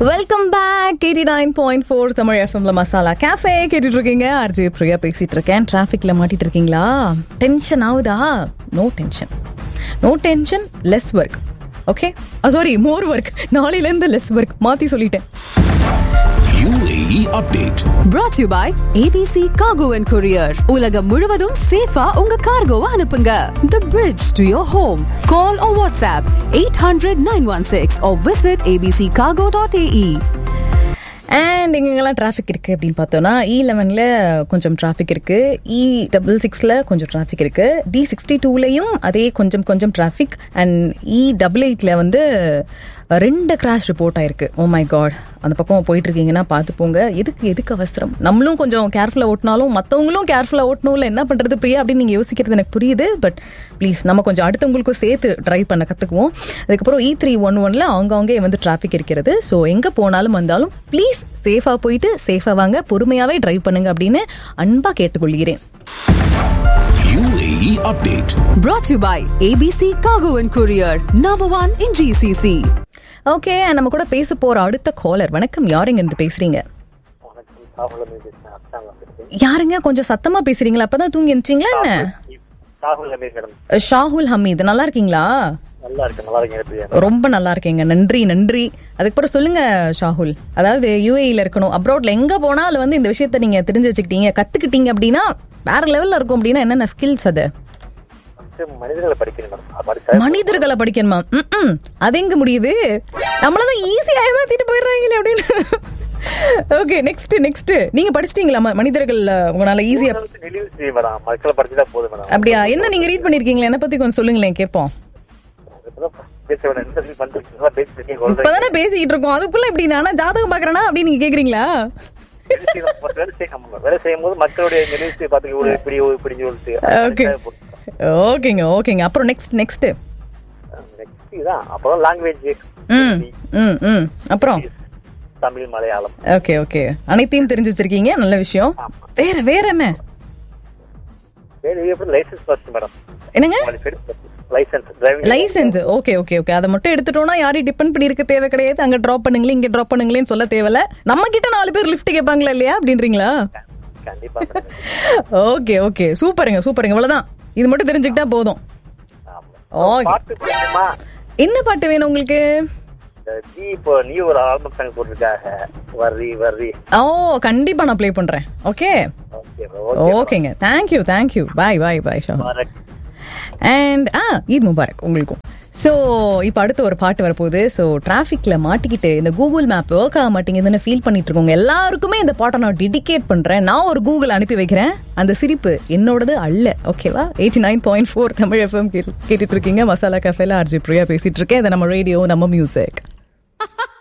Welcome back eighty nine point four Tamil எஃப்எம்ல masala cafe கேட்டுட்டு இருக்கீங்க ஆர்ஜே பிரியா பேசிட்டு இருக்கேன் டிராஃபிக்ல மாட்டிட்டு இருக்கீங்களா டென்ஷன் ஆகுதா no tension no tension less work okay sorry more work நாளையில இருந்து லெஸ் ஒர்க் மாத்தி சொல்லிட்டேன் UAE update. brought to you by ABC Cargo and Courier. உலகம் முழுவதும் சேஃபா உங்க கார்கோவை அனுப்புங்க. The bridge to your home. Call or WhatsApp 800-916 or visit abccargo.ae. And எங்கெங்கெல்லாம் டிராஃபிக் இருக்கு அப்படின்னு பார்த்தோம்னா இ லெவனில் கொஞ்சம் டிராஃபிக் இருக்கு இ டபுள் சிக்ஸில் கொஞ்சம் டிராஃபிக் இருக்கு டி சிக்ஸ்டி டூலையும் அதே கொஞ்சம் கொஞ்சம் டிராஃபிக் அண்ட் இ டபுள் எயிட்டில் வந்து ரெண்டு கிராஷ் ரிப்போர்ட் ஆயிருக்கு ஓ மை காட் அந்த பக்கம் போயிட்டு இருக்கீங்கன்னா பார்த்து போங்க எதுக்கு எதுக்கு அவசரம் நம்மளும் கொஞ்சம் கேர்ஃபுல்லாக ஓட்டினாலும் மற்றவங்களும் கேர்ஃபுல்லாக ஓட்டணும்ல என்ன பண்ணுறது பிரியா அப்படின்னு நீங்கள் யோசிக்கிறது எனக்கு புரியுது பட் ப்ளீஸ் நம்ம கொஞ்சம் அடுத்தவங்களுக்கும் சேர்த்து ட்ரைவ் பண்ண கற்றுக்குவோம் அதுக்கப்புறம் இ த்ரீ ஒன் ஒன்ல அவங்கவுங்கே வந்து டிராஃபிக் இருக்கிறது ஸோ எங்கே போனாலும் வந்தாலும் ப்ளீஸ் சேஃபாக போயிட்டு சேஃபாக வாங்க பொறுமையாகவே டிரைவ் பண்ணுங்க அப்படின்னு அன்பாக கேட்டுக்கொள்கிறேன் UAE update. Brought to you by ABC Cargo and Courier. Number one in GCC. Okay நம்ம கூட பேச போற அடுத்த காலர் வணக்கம் யாருங்க இருந்து பேசுறீங்க வணக்கம் ராகுல் அமீர் பேசுறேன் அப்சாங்க பேசுறேன் யாருங்க கொஞ்சம் சத்தமா பேசுறீங்களா அப்பதான் தூங்கி எந்திரிச்சிங்களா என்ன ராகுல் அமீர் மேடம் ஷாகுல் ஹமீத் நல்லா இருக்கீங்களா நல்லா இருக்கு நல்லா இருக்கு எப்படி ரொம்ப நல்லா இருக்கீங்க நன்றி நன்றி அதுக்கப்புறம் சொல்லுங்க ஷாகுல் அதாவது யூஏஇல இருக்கணும் அப்ராட்ல எங்க போனாலும் வந்து இந்த விஷயத்த நீங்க தெரிஞ்சு வச்சுக்கிட்டீங்க கத்துக்கிட்டீங்க அப்படின்னா வேற லெவல்ல இருக்கும் அப்படின்னா என்னென்ன ஸ்கில்ஸ் அது வந்து மனிதர்களை படிக்கணும் மேடம் அது படிச்சா மனிதர்களை படிக்கணுமா ம் அது எங்க முடியுது நம்மளதான் ஈஸியா ஏமாத்திட்டு போயிடுறாங்களே அப்படின்னு ஓகே நெக்ஸ்ட் நெக்ஸ்ட் நீங்க படிச்சிட்டீங்களா ம- மனிதர்கள் உங்களால ஈஸியா நெளிவு செய்யும் மேடம் மக்களை படிச்சுட்டா போதும் மேடம் அப்படியா என்ன நீங்க ரீட் பண்ணிருக்கீங்களா என்ன பத்தி கொஞ்சம் சொல்லுங்களேன் கேட்போம் இப்பதான் பேச வேணும் இன்டர்வியூ பண்ணிட்டு பேசிட்டு இருக்கீங்க ஒரு இப்பதானே பேசிக்கிட்டு இருக்கோம் அதுக்குள்ள இப்படி நானா ஜாதகம் பாக்குறேனா அப்படின்னு நீங்க கேக்குறீங்களா வேலை செய்யணும். வேலை செய்யணும் வேலை செய்யும் போது மக்களுடைய நெளிவு செய்ய பார்த்து இவ்வளவு இப்படி இப்படி சொல்லிட்டு ஓகே ஓகேங்க ஓகேங்க அப்புறம் நெக்ஸ்ட் நெக்ஸ்ட் நெக்ஸ்ட் இதான் அப்புறம் லாங்குவேஜ் ம் ம் ம் அப்புறம் தமிழ் மலையாளம் ஓகே ஓகே அனைத்தையும் தெரிஞ்சு வச்சிருக்கீங்க நல்ல விஷயம் வேற வேற என்ன வேலை எப்படி லைசன்ஸ் ஃபர்ஸ்ட் மேடம் என்னங்க licence driving licence okay okay okay அதை மட்டும் எடுத்துட்டோம்னா யாரையும் டிபெண்ட் பண்ணி இருக்க தேவை கிடையாது அங்க டிராப் பண்ணுங்களே இங்க டிராப் பண்ணுங்களேன்னு சொல்ல தேவையில்ல நம்ம கிட்ட நாலு பேர் லிஃப்ட் கேட்பாங்களா இல்லையா அப்படின்றீங்களா கண்டிப்பா மேடம் ஓகே ஓகே சூப்பருங்க சூப்பருங்க இவ்வளவுதான் இது மட்டும் தெரிஞ்சுக்கிட்டா போதும் ஓகே பாட்டு தெரியுமா என்ன பாட்டு வேணும் உங்களுக்கு இந்த ஜி இப்போ நீ ஒரு ஆல்பம் சாங் போட்டிருக்காக வர்றி வர்றி ஓ கண்டிப்பா நான் ப்ளே பண்றேன் ஓகே ஓகே ஓகே ஓகேங்க thank you thank you bye bye bye ஷா பாரக் அண்ட் ஆ ஈத் முபாரக் உங்களுக்கும் ஸோ இப்போ அடுத்து ஒரு பாட்டு வரப்போகுது ஸோ டிராஃபிக்கில் மாட்டிக்கிட்டு இந்த கூகுள் மேப் ஒர்க் ஆக மாட்டேங்குதுன்னு ஃபீல் பண்ணிட்டு இருக்கவங்க எல்லாருக்குமே இந்த பாட்டை நான் டெடிகேட் பண்ணுறேன் நான் ஒரு கூகுள் அனுப்பி வைக்கிறேன் அந்த சிரிப்பு என்னோடது அல்ல ஓகேவா eighty nine point four Tamil FM கேட்டுட்டு இருக்கீங்க மசாலா கஃபேல ஆர்ஜி பிரியா பேசிட்டு இருக்கேன் இதை நம்ம ரேடியோ நம்ம மியூசிக்